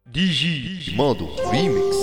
دي جي ماضو ريميكس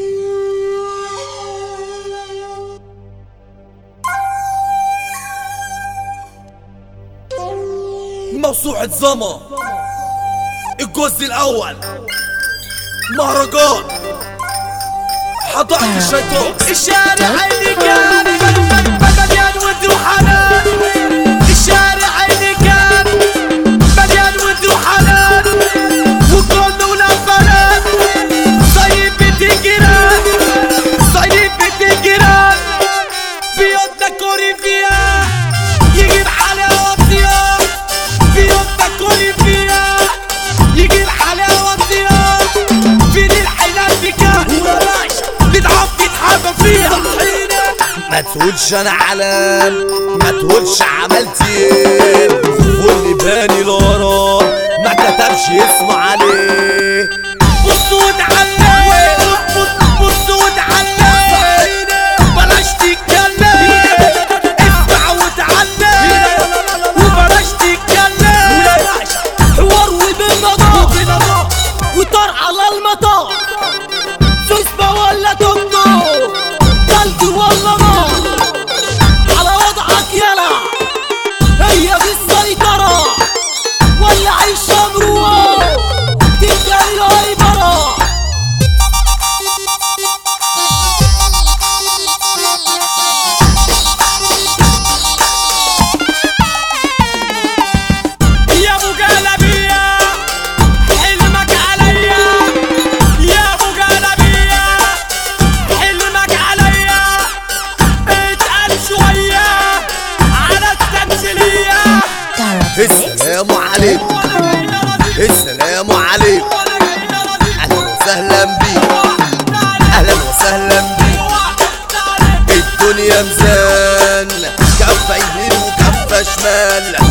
موسوعة زما الجزء الأول مهرجان حدائق الشيطان الشارع اللي كان مليان ود وحنان الشارع اللي كان مليان ود وحنان وكله لبنان صيب بتجران صيب بتجران بيوتنا كوري فيها يجيب حلاوة صيام بيوتنا كوري فيها يجيب حلاوة صيام فين الحلال بكام بتعب تتحابى فيها ما تقولش أنا علام ما تقولش عملت ايه واللي باني لورا ما كتبش اسمه عليه بصوا وتعلم بصوا وتعلم بلاش تتكلم اسمع وتعلم وبلاش تتكلم حوار وبالنظام وطار على المطار سوسبة ولا توك توك تلج ولا نار على وضعك يلا هي دي السيطرة ولا عيشة مروة تبقى الهيبرة يا ابو جلبية حلمك عليا يا ابو جلبية حلمك عليا اتقل شوية على التمثيلية السلام عليكم السلام عليكم اهلا وسهلا بيك اهلا وسهلا بيك الدنيا ميزان كفة يمين وكفة شمال